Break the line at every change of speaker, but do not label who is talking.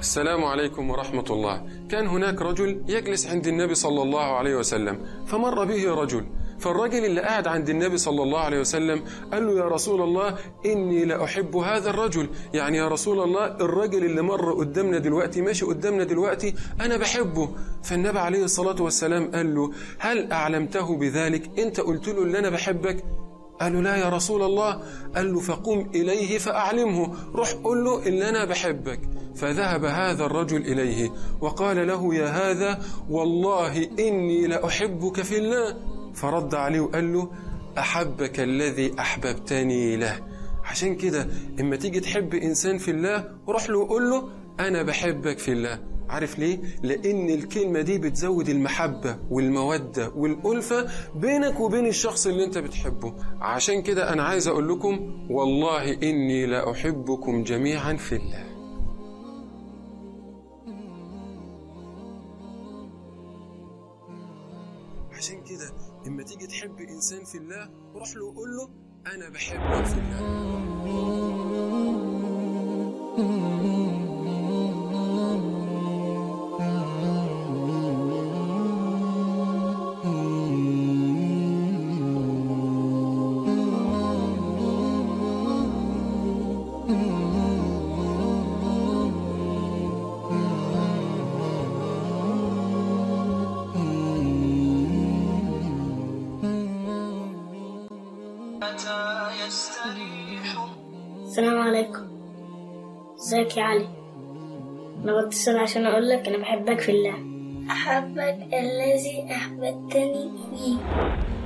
السلام عليكم ورحمة الله كان هناك رجل يجلس عند النبي صلى الله عليه وسلم فمر به رجل فالرجل اللي قاعد عند النبي صلى الله عليه وسلم قال له يا رسول الله إني لأحب هذا الرجل يعني يا رسول الله الرجل اللي مر قدامنا دلوقتي ماشي قدامنا دلوقتي أنا بحبه فالنبي عليه الصلاة والسلام قال له هل أعلمته بذلك أنت قلت له اللي أنا بحبك قال له لا يا رسول الله قال له فقم إليه فأعلمه روح قل له إن أنا بحبك فذهب هذا الرجل إليه وقال له يا هذا والله إني لأحبك في الله فرد عليه وقال له أحبك الذي أحببتني له عشان كده إما تيجي تحب إنسان في الله روح له وقول له أنا بحبك في الله عارف ليه؟ لأن الكلمة دي بتزود المحبة والمودة والألفة بينك وبين الشخص اللي أنت بتحبه عشان كده أنا عايز أقول لكم والله إني لأحبكم جميعا في الله عشان كده اما تيجي تحب انسان في الله روح له وقول له انا بحبك في الله
السلام عليكم ازيك يا علي انا بتصل عشان اقول لك انا بحبك في الله
أحبك الذي أحببتني فيه